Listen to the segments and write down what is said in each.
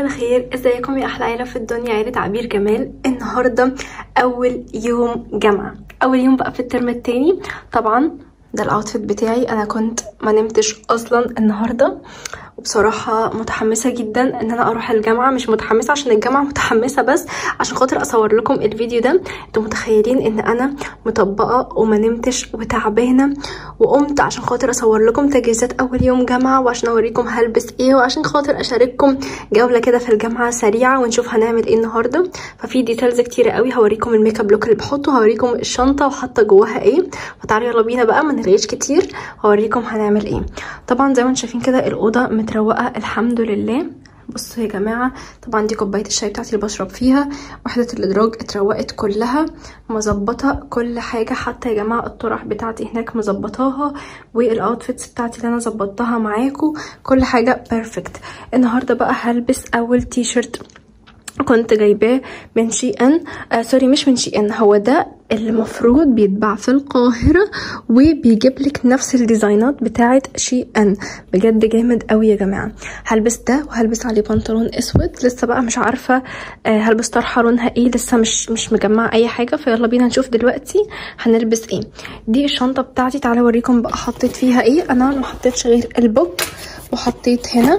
الخير ازيكم يا احلى عيله في الدنيا عيله عبير جمال النهارده اول يوم جامعه اول يوم بقى في الترم التاني طبعا ده الاوتفيت بتاعي انا كنت ما نمتش اصلا النهارده وبصراحة متحمسة جدا ان انا اروح الجامعة مش متحمسة عشان الجامعة متحمسة بس عشان خاطر اصور لكم الفيديو ده انتوا متخيلين ان انا مطبقة وما نمتش وتعبانة وقمت عشان خاطر اصور لكم تجهيزات اول يوم جامعة وعشان اوريكم هلبس ايه وعشان خاطر اشارككم جولة كده في الجامعة سريعة ونشوف هنعمل ايه النهاردة ففي ديتيلز كتيرة قوي هوريكم الميك اب لوك اللي بحطه هوريكم الشنطة وحاطة جواها ايه فتعالوا يلا بينا بقى ما نرغيش كتير هوريكم هنعمل ايه طبعا زي ما انتم شايفين كده الاوضة متروقة الحمد لله بصوا يا جماعة طبعا دي كوباية الشاي بتاعتي اللي بشرب فيها وحدة الإدراج اتروقت كلها مظبطة كل حاجة حتى يا جماعة الطرح بتاعتي هناك مظبطاها والاوتفيتس بتاعتي اللي انا ظبطتها معاكم كل حاجة بيرفكت النهاردة بقى هلبس اول تي شيرت كنت جايباه من شي ان آه سوري مش من شي ان هو ده اللي المفروض بيتباع في القاهرة وبيجيب لك نفس الديزاينات بتاعة شي ان بجد جامد قوي يا جماعة هلبس ده وهلبس عليه بنطلون اسود لسه بقى مش عارفة آه هلبس طرحة لونها ايه لسه مش مش مجمعة اي حاجة فيلا بينا نشوف دلوقتي هنلبس ايه دي الشنطة بتاعتي تعالوا اوريكم بقى حطيت فيها ايه انا ما حطيتش غير البوك وحطيت هنا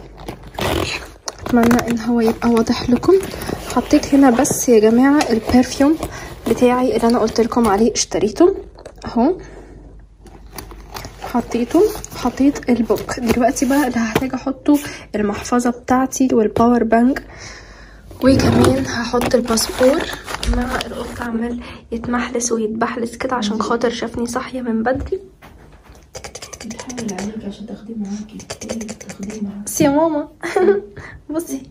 اتمنى ان هو يبقى واضح لكم حطيت هنا بس يا جماعه البرفيوم بتاعي اللي انا قلت لكم عليه اشتريته اهو حطيته حطيت البوك دلوقتي بقى اللي هحتاج احطه المحفظه بتاعتي والباور بانك وكمان هحط الباسبور مع القط عمال يتمحلس ويتبحلس كده عشان خاطر شافني صاحيه من بدري عشان تاخديه معاكي تاخديه معاكي بصي يا ماما بصي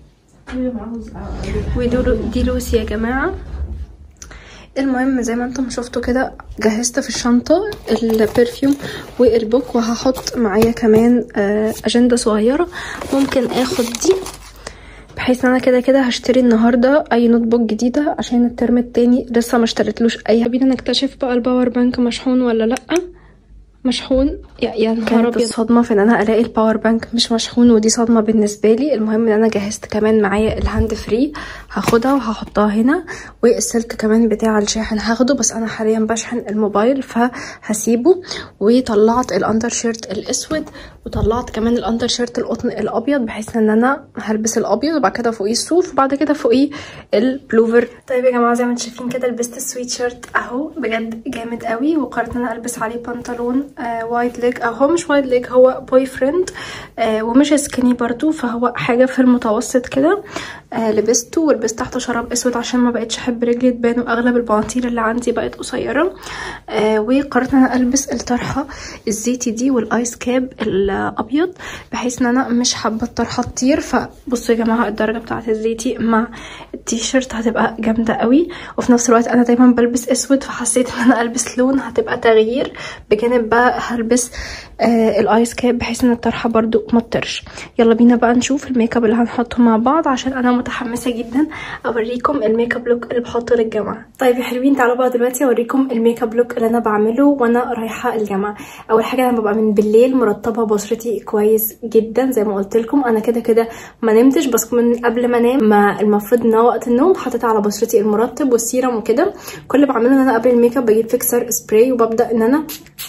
ودول دي لوسي يا جماعه المهم زي ما انتم شفتوا كده جهزت في الشنطة البرفيوم والبوك وهحط معايا كمان اجندة صغيرة ممكن اخد دي بحيث ان انا كده كده هشتري النهارده اي نوت بوك جديده عشان الترم التاني لسه ما اشتريتلوش اي بينا نكتشف بقى الباور بانك مشحون ولا لا مشحون يا يا نهار ابيض صدمه في ان انا الاقي الباور بانك مش مشحون ودي صدمه بالنسبه لي المهم ان انا جهزت كمان معايا الهاند فري هاخدها وهحطها هنا والسلك كمان بتاع الشاحن هاخده بس انا حاليا بشحن الموبايل فهسيبه وطلعت الاندر شيرت الاسود وطلعت كمان الاندر شيرت القطن الابيض بحيث ان انا هلبس الابيض وبعد كده فوقيه الصوف وبعد كده فوقيه البلوفر طيب يا جماعه زي ما انتم شايفين كده لبست السويت شيرت اهو بجد جامد قوي وقررت ان انا البس عليه بنطلون آه وايد ليج اهو مش وايد ليج هو بوي فريند آه ومش سكيني برضو فهو حاجه في المتوسط كده آه لبسته ولبست تحته شراب اسود عشان ما بقتش احب رجلي تبان واغلب البناطيل اللي عندي بقت قصيره آه وقررت ان انا البس الطرحه الزيتي دي والايس كاب الابيض بحيث ان انا مش حابه الطرحه تطير فبصوا يا جماعه الدرجه بتاعه الزيتي مع التيشيرت هتبقى جامده قوي وفي نفس الوقت انا دايما بلبس اسود فحسيت ان انا البس لون هتبقى تغيير بجانب بقى هلبس آه الايس كاب بحيث ان الطرحه برضو ما تطرش يلا بينا بقى نشوف الميك اب اللي هنحطه مع بعض عشان انا متحمسه جدا اوريكم الميك اب لوك اللي بحطه للجامعه طيب يا حلوين تعالوا بقى دلوقتي اوريكم الميك اب لوك اللي انا بعمله وانا رايحه الجامعه اول حاجه انا ببقى من بالليل مرطبه بشرتي كويس جدا زي ما قلت لكم انا كده كده ما نمتش بس من قبل ما انام ما المفروض ان وقت النوم حطيت على بشرتي المرطب والسيرم وكده كل اللي بعمله ان انا قبل الميك اب بجيب فيكسر سبراي وببدا ان انا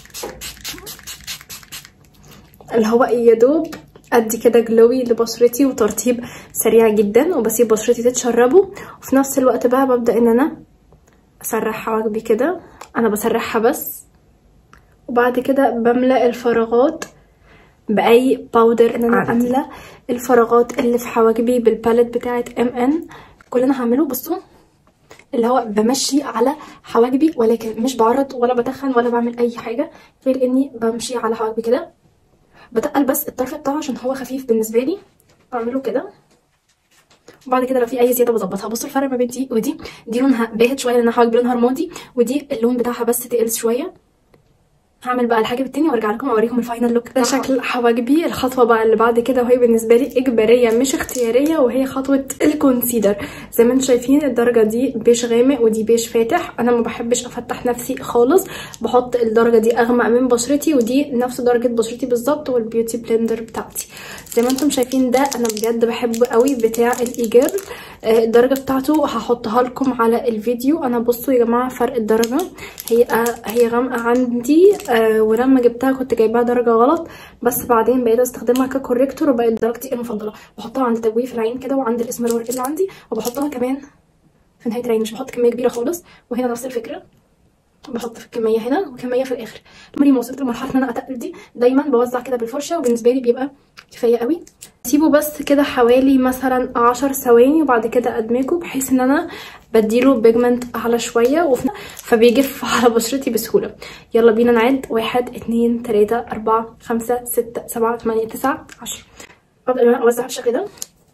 اللي هو يا دوب ادي كده جلوي لبشرتي وترطيب سريع جدا وبسيب بشرتي تتشربه وفي نفس الوقت بقى ببدا ان انا اسرح حواجبي كده انا بسرحها بس وبعد كده بملأ الفراغات باي باودر ان انا املى الفراغات اللي في حواجبي بالباليت بتاعه ام ان كل اللي انا هعمله بصوا اللي هو بمشي على حواجبي ولكن مش بعرض ولا بتخن ولا بعمل اي حاجه غير اني بمشي على حواجبي كده بتقل بس الطرف بتاعه عشان هو خفيف بالنسبه لي بعمله كده وبعد كده لو في اي زياده بظبطها بصوا الفرق ما بين دي ودي دي لونها باهت شويه لان حواجبي لونها رمادي ودي اللون بتاعها بس تقل شويه هعمل بقى الحاجب التاني وارجع لكم اوريكم الفاينل لوك ده شكل حواجبي الخطوه بقى اللي بعد كده وهي بالنسبه لي اجباريه مش اختياريه وهي خطوه الكونسيلر زي ما انتم شايفين الدرجه دي بيش غامق ودي بيش فاتح انا ما بحبش افتح نفسي خالص بحط الدرجه دي اغمق من بشرتي ودي نفس درجه بشرتي بالظبط والبيوتي بلندر بتاعتي زي ما انتم شايفين ده انا بجد بحبه قوي بتاع الايجار آه، الدرجه بتاعته هحطها لكم على الفيديو انا بصوا يا جماعه فرق الدرجه هي آه، هي غامقه عندي آه، ولما جبتها كنت جايباها درجه غلط بس بعدين بقيت استخدمها ككوريكتور وبقت درجتي المفضله بحطها عند تجويف العين كده وعند الاسمرار اللي عندي وبحطها كمان في نهايه العين مش بحط كميه كبيره خالص وهنا نفس الفكره بحط في الكميه هنا وكميه في الاخر لما ما وصلت لمرحله ان انا اتقل دي دايما بوزع كده بالفرشه وبالنسبه لي بيبقى كفايه قوي سيبه بس كده حوالي مثلا عشر ثواني وبعد كده ادمجه بحيث ان انا بديله بيجمنت اعلى شويه وفي فبيجف على بشرتي بسهوله يلا بينا نعد واحد اتنين تلاته اربعه خمسه سته سبعه تمانيه تسعه عشره ابدا ان انا اوزع بالشكل ده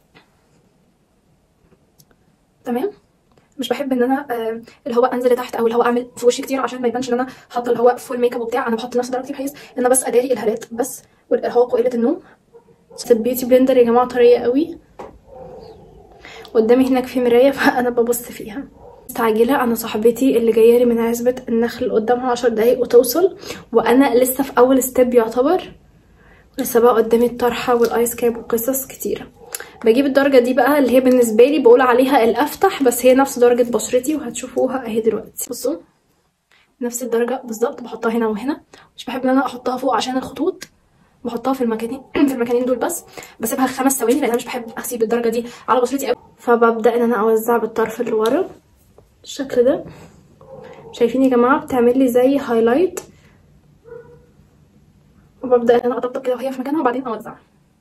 تمام مش بحب ان انا آه اللي هو انزل لتحت او اللي هو اعمل في وشي كتير عشان ما يبانش ان انا حاطه اللي هو فول ميك اب وبتاع انا بحط نفس درجتي بحيث ان انا بس اداري الهالات بس والارهاق وقله النوم بس البيوتي بلندر يا جماعه طريه قوي قدامي هناك في مرايه فانا ببص فيها مستعجله انا صاحبتي اللي جايه لي من عزبه النخل قدامها عشر دقايق وتوصل وانا لسه في اول ستيب يعتبر لسه بقى قدامي الطرحه والايس كاب وقصص كتيره بجيب الدرجه دي بقى اللي هي بالنسبه لي بقول عليها الافتح بس هي نفس درجه بشرتي وهتشوفوها اهي دلوقتي بصوا نفس الدرجه بالظبط بحطها هنا وهنا مش بحب ان انا احطها فوق عشان الخطوط بحطها في المكانين في المكانين دول بس بسيبها خمس ثواني لان انا مش بحب اسيب الدرجه دي على بشرتي قوي فببدا ان انا اوزع بالطرف اللي ورا بالشكل ده شايفين يا جماعه بتعمل لي زي هايلايت وببدا ان انا اطبطب كده وهي في مكانها وبعدين اوزع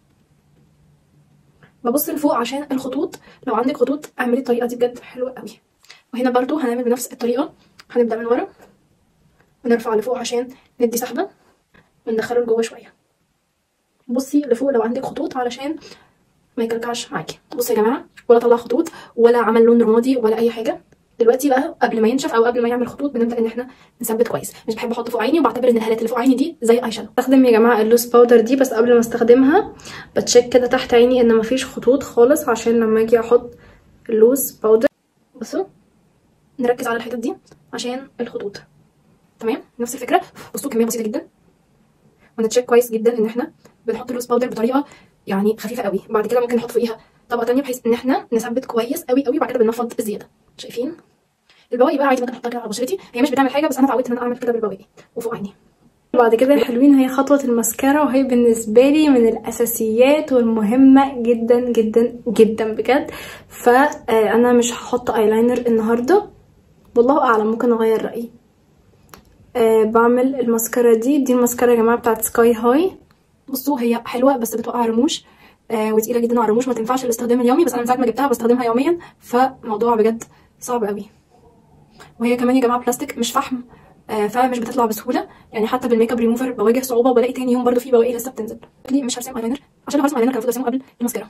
ببص لفوق عشان الخطوط لو عندك خطوط اعملي الطريقه دي بجد حلوه قوي وهنا برضو هنعمل بنفس الطريقه هنبدا من ورا ونرفع لفوق عشان ندي سحبه وندخله لجوه شويه بصي لفوق لو عندك خطوط علشان ما يكلكعش معاكي بصي يا جماعه ولا طلع خطوط ولا عمل لون رمادي ولا اي حاجه دلوقتي بقى قبل ما ينشف او قبل ما يعمل خطوط بنبدا ان احنا نثبت كويس مش بحب احط فوق عيني وبعتبر ان الهالات اللي فوق عيني دي زي اي شادو بستخدم يا جماعه اللوز باودر دي بس قبل ما استخدمها بتشيك كده تحت عيني ان مفيش خطوط خالص عشان لما اجي احط اللوز باودر بصوا نركز على الحتت دي عشان الخطوط تمام نفس الفكره بصوا كميه بسيطه جدا ونتشيك كويس جدا ان احنا بنحط اللوز باودر بطريقه يعني خفيفه قوي بعد كده ممكن نحط فوقيها طبقه تانية بحيث ان احنا نثبت كويس قوي قوي بعد كده بننفض الزياده شايفين البواقي بقى عادي ممكن احطها كده على بشرتي هي مش بتعمل حاجه بس انا اتعودت ان انا اعمل كده بالبواقي وفوق عيني بعد كده يا حلوين هي خطوة الماسكارا وهي بالنسبة لي من الأساسيات والمهمة جدا جدا جدا بجد فأنا مش هحط ايلاينر النهاردة والله أعلم ممكن أغير رأيي أه بعمل الماسكارا دي دي الماسكارا يا جماعة بتاعت سكاي هاي بصوا هي حلوة بس بتوقع رموش آه وتقيلة جدا على الرموش ما تنفعش الاستخدام اليومي بس أنا من ساعة ما جبتها بستخدمها يوميا فموضوع بجد صعب قوي وهي كمان يا جماعه بلاستيك مش فحم آه فمش بتطلع بسهوله يعني حتى بالميك اب ريموفر بواجه صعوبه وبلاقي تاني يوم برضو في بواقي لسه بتنزل دي مش هرسم ايلاينر عشان لو هرسم ايلاينر كان المفروض ارسمه قبل الماسكارا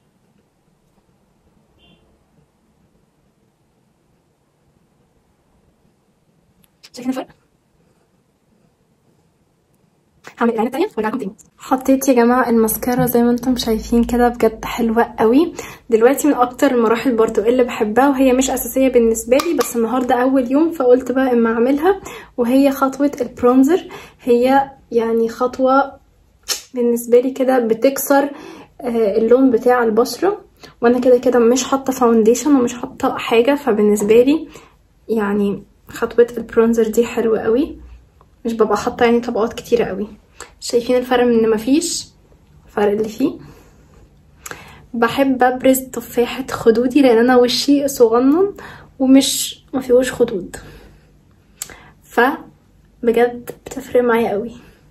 شايفين الفرق هعمل الاعلان التانية وارجع لكم تاني حطيت يا جماعه الماسكارا زي ما انتم شايفين كده بجد حلوه قوي دلوقتي من اكتر المراحل برضو اللي بحبها وهي مش اساسيه بالنسبه لي بس النهارده اول يوم فقلت بقى اما اعملها وهي خطوه البرونزر هي يعني خطوه بالنسبه لي كده بتكسر اللون بتاع البشره وانا كده كده مش حاطه فاونديشن ومش حاطه حاجه فبالنسبه لي يعني خطوه البرونزر دي حلوه قوي مش ببقى حاطه يعني طبقات كتيره قوي شايفين الفرق من ان مفيش الفرق اللي فيه بحب ابرز تفاحة خدودي لان انا وشي صغنن ومش مفيهوش خدود ف بجد بتفرق معايا قوي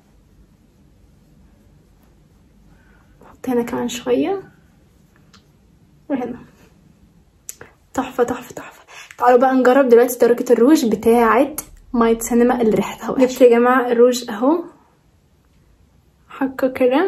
احط هنا كمان شوية وهنا تحفة تحفة تحفة تعالوا بقى نجرب دلوقتي درجة الروج بتاعة مايت سينما اللي ريحتها وحشة جبت يا جماعة الروج اهو حكه كده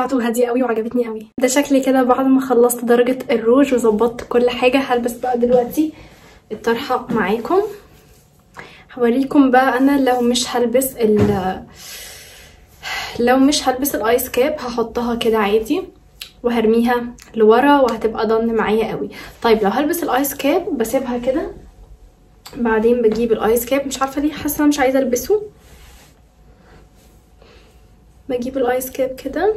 بتاعته هاديه قوي وعجبتني قوي ده شكلي كده بعد ما خلصت درجه الروج وظبطت كل حاجه هلبس بقى دلوقتي الطرحه معاكم هوريكم بقى انا لو مش هلبس ال لو مش هلبس الايس كاب هحطها كده عادي وهرميها لورا وهتبقى ضن معايا قوي طيب لو هلبس الايس كاب بسيبها كده بعدين بجيب الايس كاب مش عارفه ليه حاسه مش عايزه البسه بجيب الايس كاب كده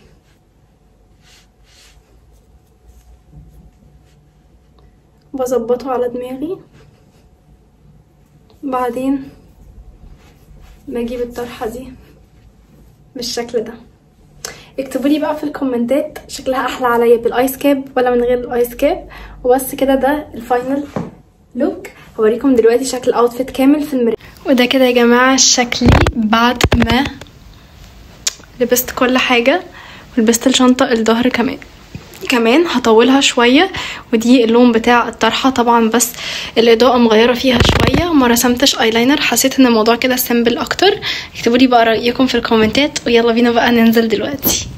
بظبطه على دماغي بعدين بجيب الطرحه دي بالشكل ده اكتبوا لي بقى في الكومنتات شكلها احلى عليا بالايس كاب ولا من غير الايس كاب وبس كده ده الفاينل لوك هوريكم دلوقتي شكل الاوتفيت كامل في المرايه وده كده يا جماعه شكلي بعد ما لبست كل حاجه ولبست الشنطه الظهر كمان كمان هطولها شويه ودي اللون بتاع الطرحه طبعا بس الاضاءه مغيره فيها شويه وما رسمتش ايلاينر حسيت ان الموضوع كده سيمبل اكتر اكتبوا لي بقى رايكم في الكومنتات ويلا بينا بقى ننزل دلوقتي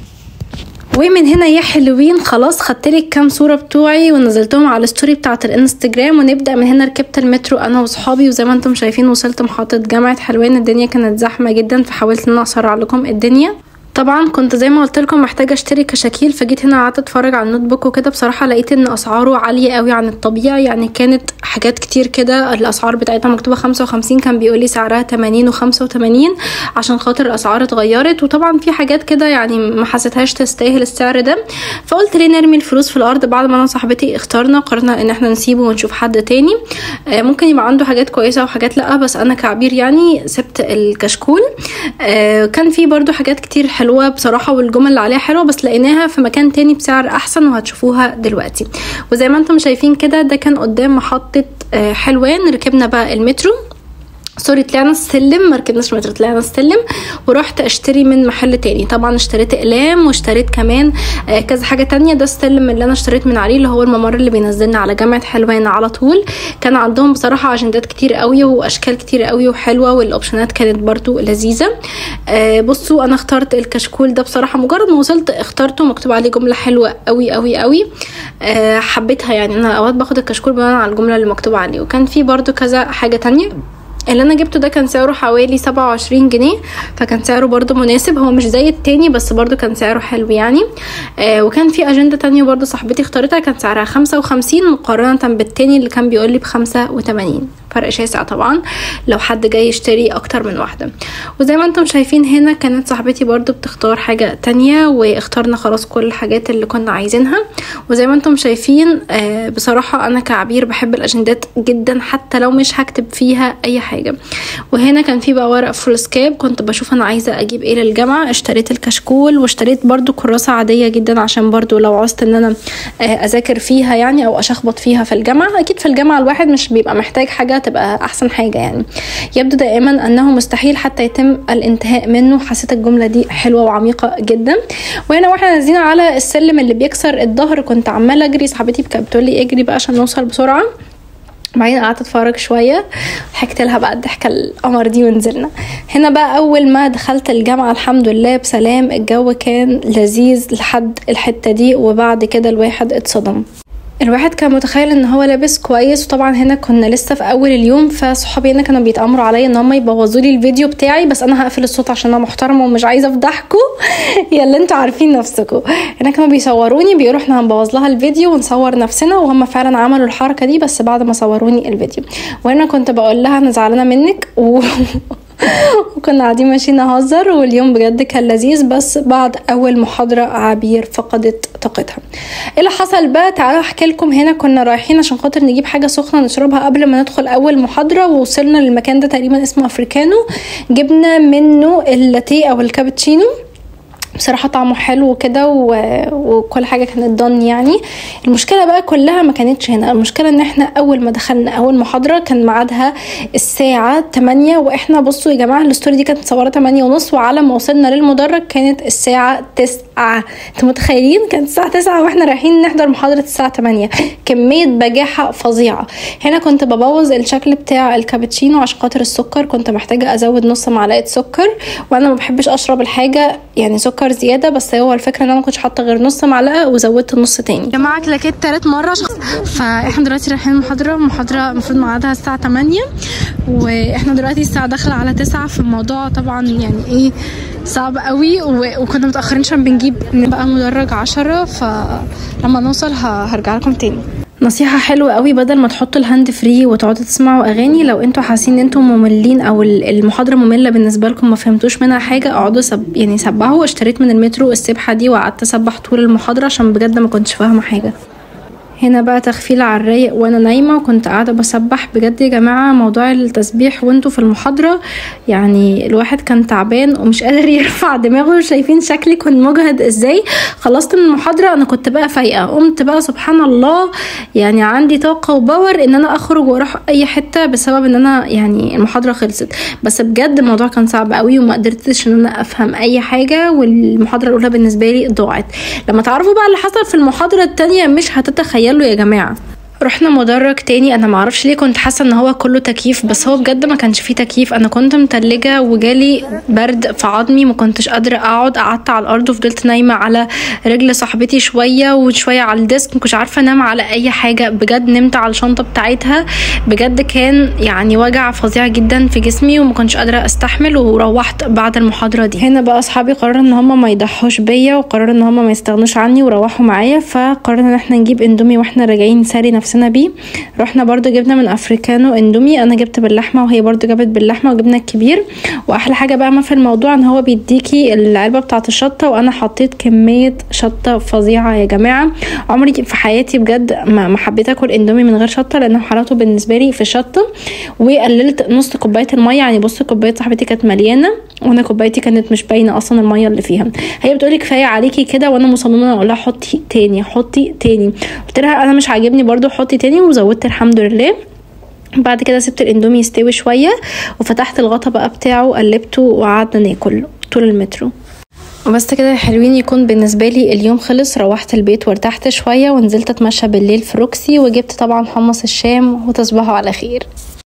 ومن هنا يا حلوين خلاص خدتلك كام صوره بتوعي ونزلتهم على الستوري بتاعه الانستجرام ونبدا من هنا ركبت المترو انا وصحابي وزي ما انتم شايفين وصلت محطه جامعه حلوان الدنيا كانت زحمه جدا فحاولت ان انا اسرع لكم الدنيا طبعا كنت زي ما قلت لكم محتاجه اشتري كشاكيل فجيت هنا قعدت اتفرج على النوت بوك وكده بصراحه لقيت ان اسعاره عاليه قوي عن الطبيعي يعني كانت حاجات كتير كده الاسعار بتاعتها مكتوبه 55 كان بيقول لي سعرها 80 و85 عشان خاطر الاسعار اتغيرت وطبعا في حاجات كده يعني ما حسيتهاش تستاهل السعر ده فقلت ليه نرمي الفلوس في الارض بعد ما انا وصاحبتي اخترنا قررنا ان احنا نسيبه ونشوف حد تاني آه ممكن يبقى عنده حاجات كويسه وحاجات لا بس انا كعبير يعني سبت الكشكول آه كان في برضو حاجات كتير حلوه بصراحه والجمل اللي عليها حلوه بس لقيناها في مكان تاني بسعر احسن وهتشوفوها دلوقتي وزي ما انتم شايفين كده ده كان قدام محطه آه حلوان ركبنا بقى المترو سوري طلعنا السلم ما ركبناش مترو طلعنا السلم ورحت اشتري من محل تاني طبعا اشتريت اقلام واشتريت كمان آه كذا حاجه تانية ده السلم اللي انا اشتريت من عليه اللي هو الممر اللي بينزلنا على جامعه حلوان على طول كان عندهم بصراحه اجندات كتير قوي واشكال كتير قوي وحلوه والاوبشنات كانت برضو لذيذه آه بصوا انا اخترت الكشكول ده بصراحه مجرد ما وصلت اخترته مكتوب عليه جمله حلوه قوي قوي قوي آه حبيتها يعني انا اوقات باخد الكشكول بناء على الجمله اللي مكتوبه عليه وكان في برضو كذا حاجه تانية اللي انا جبته ده كان سعره حوالي سبعة وعشرين جنيه فكان سعره برضو مناسب هو مش زي التاني بس برضو كان سعره حلو يعني آه وكان في اجندة تانية برضو صاحبتي اختارتها كان سعرها خمسة وخمسين مقارنة بالتاني اللي كان بيقولي بخمسة وتمانين فرق شاسع طبعا لو حد جاي يشتري اكتر من واحدة وزي ما انتم شايفين هنا كانت صاحبتي برضو بتختار حاجة تانية واخترنا خلاص كل الحاجات اللي كنا عايزينها وزي ما انتم شايفين آه بصراحة انا كعبير بحب الاجندات جدا حتى لو مش هكتب فيها اي حاجة وهنا كان في بقى ورق فول سكاب كنت بشوف انا عايزة اجيب ايه للجامعة اشتريت الكشكول واشتريت برضو كراسة عادية جدا عشان برضو لو عوزت ان انا آه اذاكر فيها يعني او اشخبط فيها في الجامعة اكيد في الجامعة الواحد مش بيبقى محتاج حاجة تبقى احسن حاجه يعني يبدو دائما انه مستحيل حتى يتم الانتهاء منه حسيت الجمله دي حلوه وعميقه جدا وهنا واحنا نازلين على السلم اللي بيكسر الظهر كنت عماله اجري صاحبتي كانت بتقول لي اجري بقى عشان نوصل بسرعه بعدين قعدت اتفرج شويه ضحكت لها بقى الضحكه القمر دي ونزلنا هنا بقى اول ما دخلت الجامعه الحمد لله بسلام الجو كان لذيذ لحد الحته دي وبعد كده الواحد اتصدم الواحد كان متخيل ان هو لابس كويس وطبعا هنا كنا لسه في اول اليوم فصحابي هنا كانوا بيتامروا عليا ان هم يبوظوا لي الفيديو بتاعي بس انا هقفل الصوت عشان انا محترمه ومش عايزه افضحكم يلا انتوا عارفين نفسكم هنا كانوا بيصوروني بيقولوا احنا هنبوظ لها الفيديو ونصور نفسنا وهم فعلا عملوا الحركه دي بس بعد ما صوروني الفيديو وانا كنت بقول لها انا زعلانه منك و... وكنا قاعدين ماشيين نهزر واليوم بجد كان لذيذ بس بعد اول محاضره عبير فقدت طاقتها ايه اللي حصل بقى تعالوا احكي لكم هنا كنا رايحين عشان خاطر نجيب حاجه سخنه نشربها قبل ما ندخل اول محاضره ووصلنا للمكان ده تقريبا اسمه افريكانو جبنا منه اللاتيه او الكابتشينو بصراحه طعمه حلو كده و... وكل حاجه كانت ضن يعني المشكله بقى كلها ما كانتش هنا المشكله ان احنا اول ما دخلنا اول محاضره كان ميعادها الساعه 8 واحنا بصوا يا جماعه الستوري دي كانت متصوره 8 ونص وعلى ما وصلنا للمدرج كانت الساعه 9 ساقعه انتوا متخيلين كانت الساعه 9 واحنا رايحين نحضر محاضره الساعه 8 كميه بجاحه فظيعه هنا كنت ببوظ الشكل بتاع الكابتشينو عشان خاطر السكر كنت محتاجه ازود نص معلقه سكر وانا ما بحبش اشرب الحاجه يعني سكر زياده بس هو الفكره ان انا ما كنتش حاطه غير نص معلقه وزودت النص تاني يا جماعه كلاكيت تالت مره شخص فاحنا دلوقتي رايحين محاضره محاضره المفروض ميعادها الساعه 8 واحنا دلوقتي الساعه داخله على 9 فالموضوع طبعا يعني ايه صعب قوي و... وكنا متاخرين عشان بنجيب بقى مدرج 10 فلما نوصل ه... هرجع لكم تاني نصيحة حلوة قوي بدل ما تحطوا الهاند فري وتقعدوا تسمعوا اغاني لو انتوا حاسين ان انتوا مملين او المحاضرة مملة بالنسبة لكم ما فهمتوش منها حاجة اقعدوا سب يعني سبحوا اشتريت من المترو السبحة دي وقعدت اسبح طول المحاضرة عشان بجد ما كنتش فاهمة حاجة هنا بقى تخفيل على الرايق وانا نايمه وكنت قاعده بسبح بجد يا جماعه موضوع التسبيح وانتوا في المحاضره يعني الواحد كان تعبان ومش قادر يرفع دماغه شايفين شكلي كنت مجهد ازاي خلصت من المحاضره انا كنت بقى فايقه قمت بقى سبحان الله يعني عندي طاقه وباور ان انا اخرج واروح اي حته بسبب ان انا يعني المحاضره خلصت بس بجد الموضوع كان صعب قوي وما قدرتش ان انا افهم اي حاجه والمحاضره الاولى بالنسبه لي ضاعت لما تعرفوا بقى اللي حصل في المحاضره التانية مش هتتخيلوا يا جماعه رحنا مدرج تاني انا معرفش ليه كنت حاسه ان هو كله تكييف بس هو بجد ما كانش فيه تكييف انا كنت متلجه وجالي برد في عظمي ما كنتش قادره اقعد قعدت على الارض وفضلت نايمه على رجل صاحبتي شويه وشويه على الديسك ما كنتش عارفه انام على اي حاجه بجد نمت على الشنطه بتاعتها بجد كان يعني وجع فظيع جدا في جسمي وما كنتش قادره استحمل وروحت بعد المحاضره دي هنا بقى اصحابي قرروا ان هم ما يضحوش بيا وقرروا ان هم ما يستغنوش عني وروحوا معايا فقررنا ان احنا نجيب اندومي واحنا راجعين نسالي نفسنا نفسنا بيه رحنا برضو جبنا من افريكانو اندومي انا جبت باللحمه وهي برضو جابت باللحمه وجبنا الكبير واحلى حاجه بقى ما في الموضوع ان هو بيديكي العلبه بتاعه الشطه وانا حطيت كميه شطه فظيعه يا جماعه عمري في حياتي بجد ما حبيت اكل اندومي من غير شطه لانه حلاوته بالنسبه لي في الشطه وقللت نص كوبايه الميه يعني بص كوبايه صاحبتي كانت مليانه وانا كوبايتي كانت مش باينه اصلا الميه اللي فيها هي بتقولي كفايه عليكي كده وانا مصممه اقول لها حطي تاني حطي تاني قلت لها انا مش عاجبني برضو حطي تاني وزودت الحمد لله بعد كده سبت الاندومي يستوي شويه وفتحت الغطا بقى بتاعه قلبته وقعدنا ناكل طول المترو وبس كده يا حلوين يكون بالنسبه لي اليوم خلص روحت البيت وارتحت شويه ونزلت اتمشى بالليل في روكسي وجبت طبعا حمص الشام وتصبحوا على خير